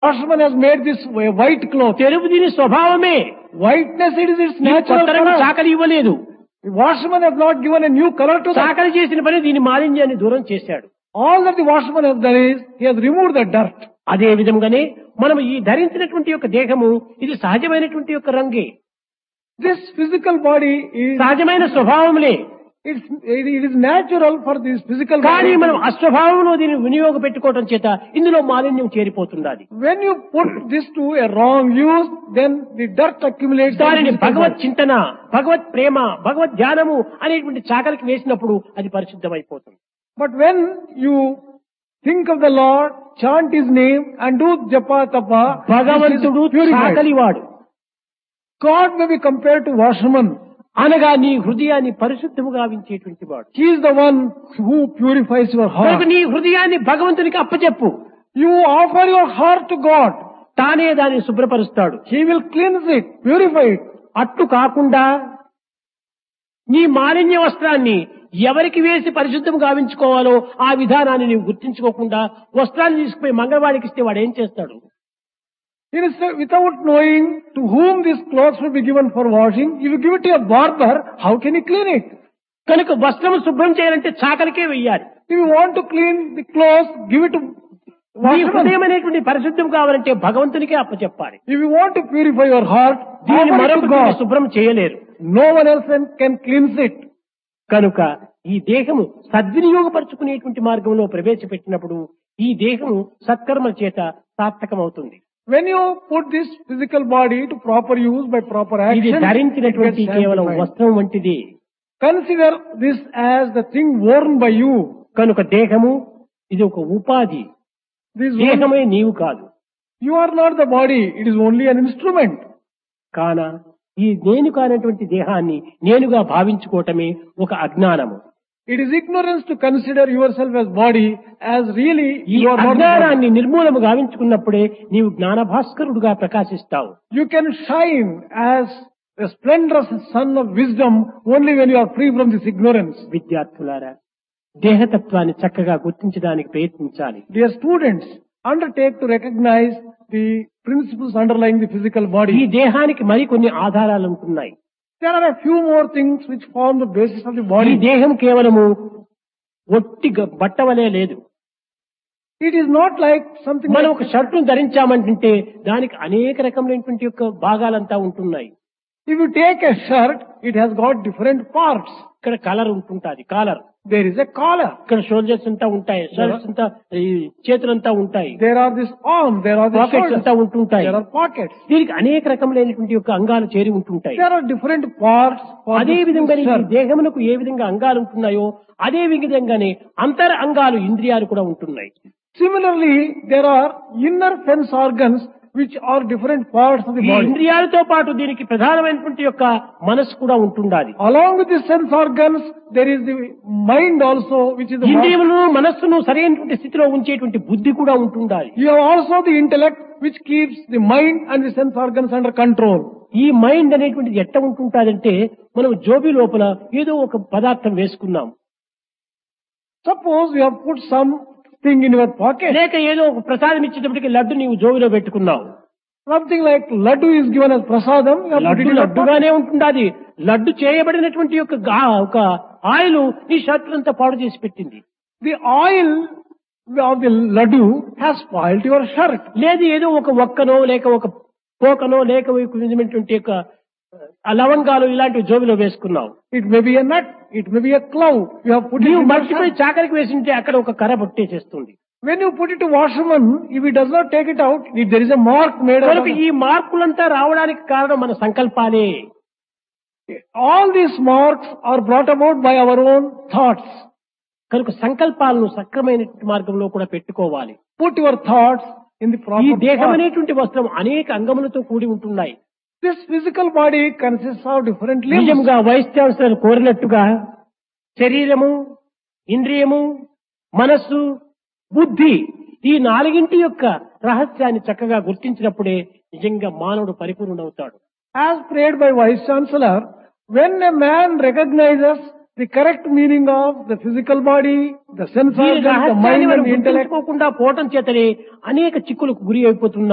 Washerman has made this a white cloth. తెలుపు దీని స్వభావమే Whiteness it is its నీకు natural కొత్త రంగు color. చాకలి ఇవ్వలేదు The washerman has not given a new color to that. చాకలి చేసిన పని దీని మాలిన్యాన్ని దూరం చేశాడు All that the washerman has done is he has removed the dirt. అదే విధంగానే మనం ఈ ధరించినటువంటి యొక్క దేహము ఇది సహజమైనటువంటి యొక్క రంగే This physical body is సహజమైన స్వభావములే it's, it it is natural for this physical కానీ body. మనం అస్వభావంలో దీన్ని వినియోగ పెట్టుకోవడం చేత ఇందులో మాలిన్యం చేరిపోతున్నది When you put this to a wrong use, then the dirt accumulates. in దానిని the physical భగవత్ body. చింతన భగవత్ ప్రేమ భగవత్ ధ్యానము అనేటువంటి చాకలికి వేసినప్పుడు అది పరిశుద్ధమైపోతుంది But when you think of the Lord, chant His name, and do japa tapa, this is భగవంతుడు purified. చాకలివాడు God may be compared to washerman. అనగా నీ హృదయాన్ని పరిశుద్ధము గావించేటువంటి వాడు He is the one who purifies your కనుక heart. నీ హృదయాన్ని భగవంతునికి అప్పచెప్పు You offer your heart to God. తానే దాన్ని శుభ్రపరుస్తాడు He will cleanse it, purify it. అట్లు కాకుండా నీ మాలిన్య వస్త్రాన్ని ఎవరికి వేసి పరిశుద్ధం గావించుకోవాలో ఆ విధానాన్ని నీవు గుర్తించుకోకుండా వస్త్రాన్ని తీసుకుపోయి మంగళవాడికి ఇస్తే వాడు ఏం చేస్తాడు Instead, without knowing to whom these clothes will be given for washing, if you give it to a barber, how can he clean it? కనుక వస్త్రం శుభ్రం చేయాలంటే చాకలికే వెయ్యాలి If you want to clean the clothes, give it to నీ washerman. హృదయం అనేటువంటి పరిశుద్ధం కావాలంటే భగవంతునికే అప్పచెప్పాలి If you want to purify your heart, దీన్ని offer it to మరొకటి God. శుభ్రం చేయలేరు No one else can- can cleanse it. కనుక ఈ దేహము సద్వినియోగపరుచుకునేటువంటి మార్గంలో ప్రవేశపెట్టినప్పుడు ఈ దేహము సత్కర్మల చేత సార్థకమవుతుంది When you put this physical body to proper use by proper ఇది action, it ధరించినటువంటి gets కేవలం sanctified. వస్త్రం వంటిది Consider this as the thing worn by you. కనుక దేహము ఇది ఒక ఉపాధి This one, దేహమే నీవు కాదు you are not the body, it is only an instrument. కాన ఈ నేను కానటువంటి దేహాన్ని నేనుగా భావించుకోవటమే ఒక అజ్ఞానము It is ignorance to consider yourself as body as really ఈ you are not the body. అజ్ఞానాన్ని నిర్మూలము గావించుకున్నప్పుడే నీవు జ్ఞాన భాస్కరుడుగా ప్రకాశిస్తావు You can shine as a splendorous sun of wisdom only when you are free from this ignorance. విద్యార్థులారా దేహతత్వాన్ని చక్కగా గుర్తించడానికి ప్రయత్నించాలి Dear students, undertake to recognize the principles underlying the physical ఈ body. దేహానికి మరికొన్ని ఆధారాలు ఉంటున్నాయి There are a few more things which form the basis of the ఈ body. దేహం కేవలము ఒట్టి గ- బట్టవలే లేదు It is not like something మనం like, ఒక షర్టును ధరించామంటుంటే దానికి అనేక రకమైనటువంటి యొక్క భాగాలంతా ఉంటున్నాయి if you take a shirt, it has got different parts. ఇక్కడ కలర్ ఉంటుంటాది collar There is a collar. ఇక్కడ షోల్డర్స్ అంతా ఉంటాయి షర్ట్స్ అంతా ఈ చేతులంతా ఉంటాయి There are this arm, there are the pockets shoulders, అంతా ఉంటుంటాయి there are pockets. దీనికి అనేక రకములైనటువంటి యొక్క అంగాలు చేరి ఉంటుంటాయి There are different parts for అదే this విధంగా ఈ shirt. దేహమునకు ఏ విధంగా అంగాలు ఉంటున్నాయో అదే విధంగానే అంతర అంగాలు ఇంద్రియాలు కూడా ఉంటున్నాయి Similarly, there are inner sense organs which are different parts of the ఈ body. ఇంద్రియాలతో పాటు దీనికి ప్రధానమైనటువంటి యొక్క మనసు కూడా ఉంటుండాలి Along with the sense organs, there is the mind also, which is the mind. ఇంద్రియములను మనస్సును సరైనటువంటి స్థితిలో ఉంచేటువంటి బుద్ధి కూడా ఉంటుండాలి You have also the intellect which keeps the mind and the sense organs under control. ఈ మైండ్ అనేటువంటిది ఎట్ట ఉంటుంటాదంటే మనం జోబి లోపల ఏదో ఒక పదార్థం వేసుకున్నాం Suppose you have put something in your pocket. లేక ఏదో ఒక ప్రసాదం ఇచ్చేటప్పటికి లడ్డు నీవు జోబిలో పెట్టుకున్నావు Something like laddu is given as prasadam. You have put laddu it in your pocket. లడ్డుగానే ఉంటుండాది laddu చేయబడినటువంటి యొక్క గా- ఒక ఆయిల్ నీ షర్ట్ అంతా పాడు చేసి పెట్టింది The oil of the laddu has spoiled your shirt. లేదు ఏదో ఒక ఒక్కనో లేక ఒక పోకనో లేక ఒక విధమైనటువంటి యొక్క ఆ లవంగాలు ఇలాంటివి జోబిలో వేసుకున్నావు It may be a nut. It may be a cloud. You have put it నీవు in your మర్చిపోయి shirt. చాకరికి వేసింటే అక్కడ ఒక కర్ర పొట్టేసేస్తుంది When you put it to washerman, if he does not take it out, if there is a mark made out కనుక of ఈ మార్పులంతా రావడానికి కారణం మన సంకల్పాలే All these marks are brought about by our own thoughts. కనుక సంకల్పాలను సక్రమైన మార్గంలో కూడా పెట్టుకోవాలి Put your thoughts in the ఈ proper దేహం path. అనేటువంటి వస్త్రం అనేక అంగములతో కూడి ఉంటున్నాయి This physical body consists of different limbs. నిజంగా వైస్ ఛాన్సలర్ కోరినట్టుగా శరీరము ఇంద్రియము మనస్సు బుద్ధి ఈ నాలుగింటి యొక్క రహస్యాన్ని చక్కగా గుర్తించినప్పుడే నిజంగా మానవుడు పరిపూర్ణుడవుతాడు As prayed by Vice Chancellor, when a man recognizes the correct meaning of the physical body, the sense దీని organs, the రహస్యాన్ని mind మనం and the intellect, గుర్తించుకోకుండా పోవటం చేతనే అనేక చిక్కులకు గురి అయిపోతున్నాం